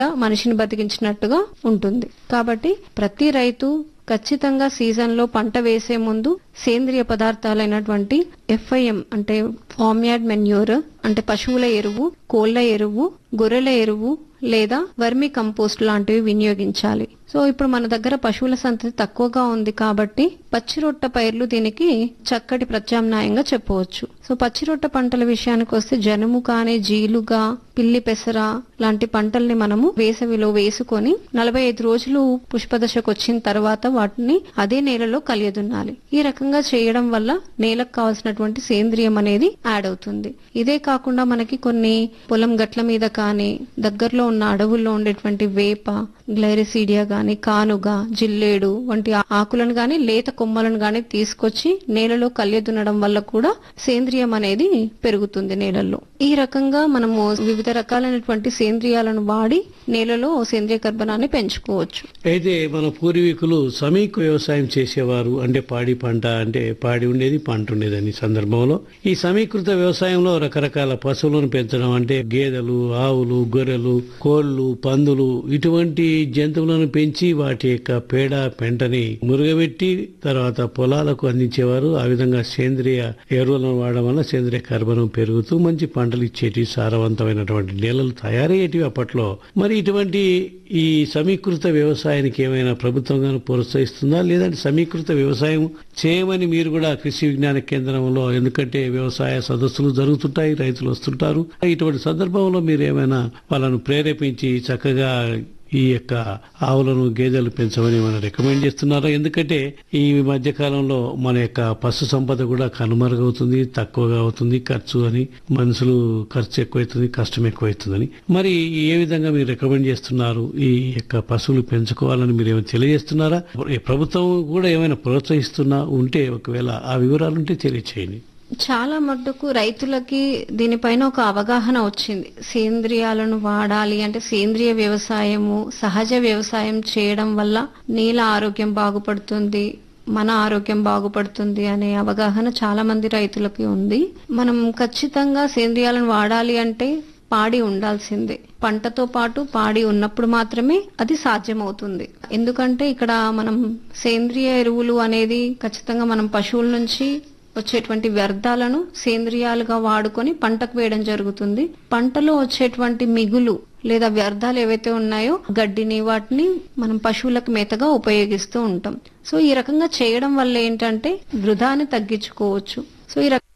మనిషిని బతికించినట్టుగా ఉంటుంది కాబట్టి ప్రతి రైతు ఖచ్చితంగా సీజన్ లో పంట వేసే ముందు సేంద్రియ పదార్థాలైనటువంటి ఎఫ్ఐఎం అంటే ఫార్మ్ యార్డ్ మెన్యూర్ అంటే పశువుల ఎరువు కోళ్ల ఎరువు గొర్రెల ఎరువు లేదా వర్మి కంపోస్ట్ లాంటివి వినియోగించాలి సో ఇప్పుడు మన దగ్గర పశువుల సంతతి తక్కువగా ఉంది కాబట్టి పచ్చిరొట్ట పైర్లు దీనికి చక్కటి ప్రత్యామ్నాయంగా చెప్పవచ్చు సో పచ్చిరొట్ట పంటల విషయానికి వస్తే జనుము కానీ జీలుగా పిల్లి పెసర లాంటి పంటల్ని మనము వేసవిలో వేసుకొని నలభై ఐదు రోజులు పుష్పదశకు వచ్చిన తర్వాత వాటిని అదే నేలలో కలియదున్నాలి ఈ రకంగా చేయడం వల్ల నేలకు కావాల్సినటువంటి సేంద్రియం అనేది యాడ్ అవుతుంది ఇదే కాకుండా మనకి కొన్ని పొలం గట్ల మీద కానీ దగ్గరలో ఉన్న అడవుల్లో ఉండేటువంటి వేప గ్లైరిసీడియా గాని కానుగ జిల్లేడు వంటి ఆకులను గాని లేత కొమ్మలను గాని తీసుకొచ్చి నేలలో కళ్యదున్నడం వల్ల కూడా సేంద్రియం అనేది పెరుగుతుంది నేలల్లో ఈ రకంగా మనము వివిధ రకాలైనటువంటి సేంద్రియాలను వాడి నేలలో సేంద్రియ కర్బనాన్ని పెంచుకోవచ్చు అయితే మన పూర్వీకులు సమీక వ్యవసాయం చేసేవారు అంటే పాడి పంట అంటే పాడి ఉండేది పంట ఉండేదని సందర్భంలో ఈ సమీకృత వ్యవసాయంలో రకరకాల పశువులను పెంచడం అంటే గేదెలు ఆవులు గొర్రెలు కోళ్లు పందులు ఇటువంటి జంతువులను పెంచి వాటి యొక్క పేడ పెంటని మురుగబెట్టి తర్వాత పొలాలకు అందించేవారు ఆ విధంగా సేంద్రియ ఎరువులను వాడడం వల్ల సేంద్రియ కర్బనం పెరుగుతూ మంచి పంటలు ఇచ్చేటి సారవంతమైనటువంటి నేలలు తయారయ్యేటివి అప్పట్లో మరి ఇటువంటి ఈ సమీకృత వ్యవసాయానికి ఏమైనా ప్రభుత్వం గాను ప్రోత్సహిస్తుందా లేదంటే సమీకృత వ్యవసాయం చేయమని మీరు కూడా కృషి విజ్ఞాన కేంద్రంలో ఎందుకంటే వ్యవసాయ సదస్సులు జరుగుతుంటాయి రైతులు వస్తుంటారు ఇటువంటి సందర్భంలో మీరు ఏమైనా వాళ్ళను ప్రేరేపించి చక్కగా ఈ యొక్క ఆవులను గేదెలు పెంచమని మనం రికమెండ్ చేస్తున్నారా ఎందుకంటే ఈ మధ్య కాలంలో మన యొక్క పశు సంపద కూడా కనుమరుగవుతుంది తక్కువగా అవుతుంది ఖర్చు అని మనుషులు ఖర్చు ఎక్కువైతుంది కష్టం ఎక్కువైతుందని మరి ఏ విధంగా మీరు రికమెండ్ చేస్తున్నారు ఈ యొక్క పశువులు పెంచుకోవాలని మీరు ఏమైనా తెలియజేస్తున్నారా ఈ ప్రభుత్వం కూడా ఏమైనా ప్రోత్సహిస్తున్నా ఉంటే ఒకవేళ ఆ వివరాలు ఉంటే తెలియచేయండి చాలా మట్టుకు రైతులకి దీనిపైన ఒక అవగాహన వచ్చింది సేంద్రియాలను వాడాలి అంటే సేంద్రియ వ్యవసాయము సహజ వ్యవసాయం చేయడం వల్ల నేల ఆరోగ్యం బాగుపడుతుంది మన ఆరోగ్యం బాగుపడుతుంది అనే అవగాహన చాలా మంది రైతులకి ఉంది మనం ఖచ్చితంగా సేంద్రియాలను వాడాలి అంటే పాడి ఉండాల్సిందే పంటతో పాటు పాడి ఉన్నప్పుడు మాత్రమే అది సాధ్యమవుతుంది ఎందుకంటే ఇక్కడ మనం సేంద్రియ ఎరువులు అనేది ఖచ్చితంగా మనం పశువుల నుంచి వచ్చేటువంటి వ్యర్థాలను సేంద్రియాలుగా వాడుకొని పంటకు వేయడం జరుగుతుంది పంటలో వచ్చేటువంటి మిగులు లేదా వ్యర్థాలు ఏవైతే ఉన్నాయో గడ్డిని వాటిని మనం పశువులకు మేతగా ఉపయోగిస్తూ ఉంటాం సో ఈ రకంగా చేయడం వల్ల ఏంటంటే వృధాని తగ్గించుకోవచ్చు సో ఈ రక-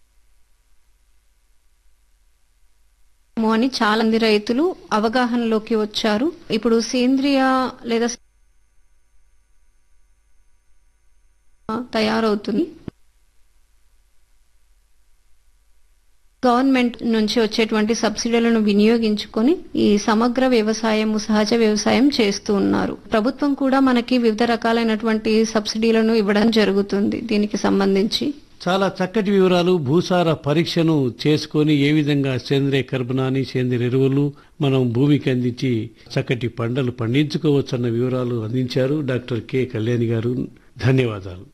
అని చాలా మంది రైతులు అవగాహనలోకి వచ్చారు ఇప్పుడు సేంద్రియ లేదా తయారవుతుంది గవర్నమెంట్ నుంచి వచ్చేటువంటి సబ్సిడీలను వినియోగించుకొని ఈ సమగ్ర వ్యవసాయము సహజ వ్యవసాయం చేస్తూ ఉన్నారు ప్రభుత్వం కూడా మనకి వివిధ రకాలైనటువంటి సబ్సిడీలను ఇవ్వడం జరుగుతుంది దీనికి సంబంధించి చాలా చక్కటి వివరాలు భూసార పరీక్షను చేసుకొని ఏ విధంగా సేంద్రియ కర్బనాన్ని సేంద్రియ ఎరువులు మనం భూమికి అందించి చక్కటి పంటలు పండించుకోవచ్చన్న వివరాలు అందించారు డాక్టర్ కె కళ్యాణి గారు ధన్యవాదాలు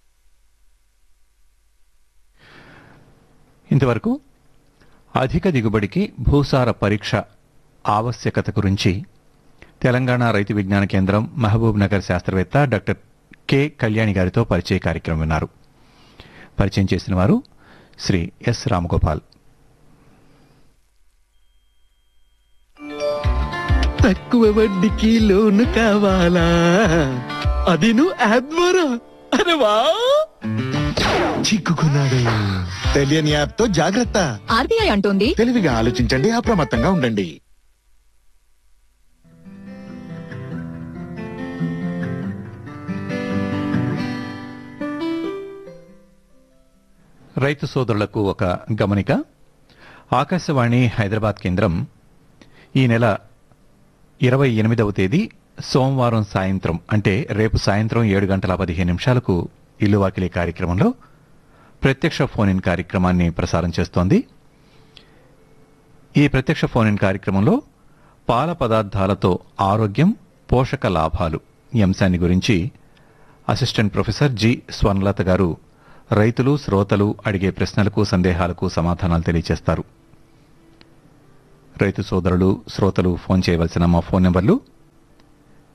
ఇంతవరకు అధిక దిగుబడికి భూసార పరీక్ష ఆవశ్యకత గురించి తెలంగాణ రైతు విజ్ఞాన కేంద్రం మహబూబ్ నగర్ శాస్త్రవేత్త డాక్టర్ కె కళ్యాణి గారితో పరిచయ కార్యక్రమం విన్నారు పరిచయం చేసిన వారు శ్రీ ఎస్ రామగోపాల్ తక్కువ వడ్డీకి లోను కావాలా అది నువ్వు యాప్ ద్వారా అరే వా చిక్కుకున్నాడు తెలియని యాప్ తో జాగ్రత్త ఆర్బీఐ అంటోంది తెలివిగా ఆలోచించండి అప్రమత్తంగా ఉండండి రైతు సోదరులకు ఒక గమనిక ఆకాశవాణి హైదరాబాద్ కేంద్రం ఈ నెల ఇరవై ఎనిమిదవ తేదీ సోమవారం సాయంత్రం అంటే రేపు సాయంత్రం ఏడు గంటల పదిహేను నిమిషాలకు ఇల్లువాకిలి కార్యక్రమంలో ప్రత్యక్ష ఫోన్ ఇన్ కార్యక్రమాన్ని ప్రసారం చేస్తోంది ఈ ప్రత్యక్ష ఫోన్ ఇన్ కార్యక్రమంలో పాల పదార్థాలతో ఆరోగ్యం పోషక లాభాలు ఈ అంశాన్ని గురించి అసిస్టెంట్ ప్రొఫెసర్ జి స్వర్ణలత గారు రైతులు శ్రోతలు అడిగే ప్రశ్నలకు సందేహాలకు సమాధానాలు తెలియజేస్తారు రైతు సోదరులు శ్రోతలు ఫోన్ చేయవలసిన మా ఫోన్ నెంబర్లు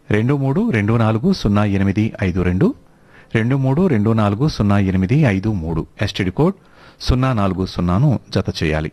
రెండు మూడు రెండు నాలుగు సున్నా ఎనిమిది ఐదు రెండు రెండు మూడు రెండు నాలుగు సున్నా ఎనిమిది ఐదు మూడు ఎస్టీడీ కోడ్ సున్నా నాలుగు సున్నాను జత చేయాలి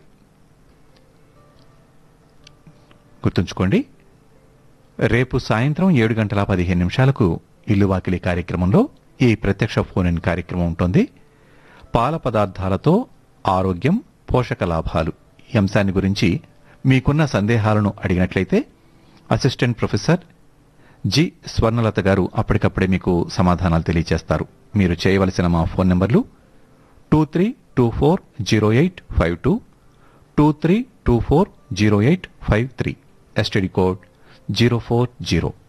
గుర్తుంచుకోండి రేపు సాయంత్రం ఏడు గంటల పదిహేను నిమిషాలకు ఇల్లు వాకిలి కార్యక్రమంలో ఈ ప్రత్యక్ష ఫోన్ ఇన్ కార్యక్రమం ఉంటుంది పాల పదార్థాలతో ఆరోగ్యం పోషక లాభాలు ఈ అంశాన్ని గురించి మీకున్న సందేహాలను అడిగినట్లయితే అసిస్టెంట్ ప్రొఫెసర్ జి స్వర్ణలత గారు అప్పటికప్పుడే మీకు సమాధానాలు తెలియజేస్తారు మీరు చేయవలసిన మా ఫోన్ నంబర్లు two three two four zero eight five two two three two four zero eight five three STD code zero four zero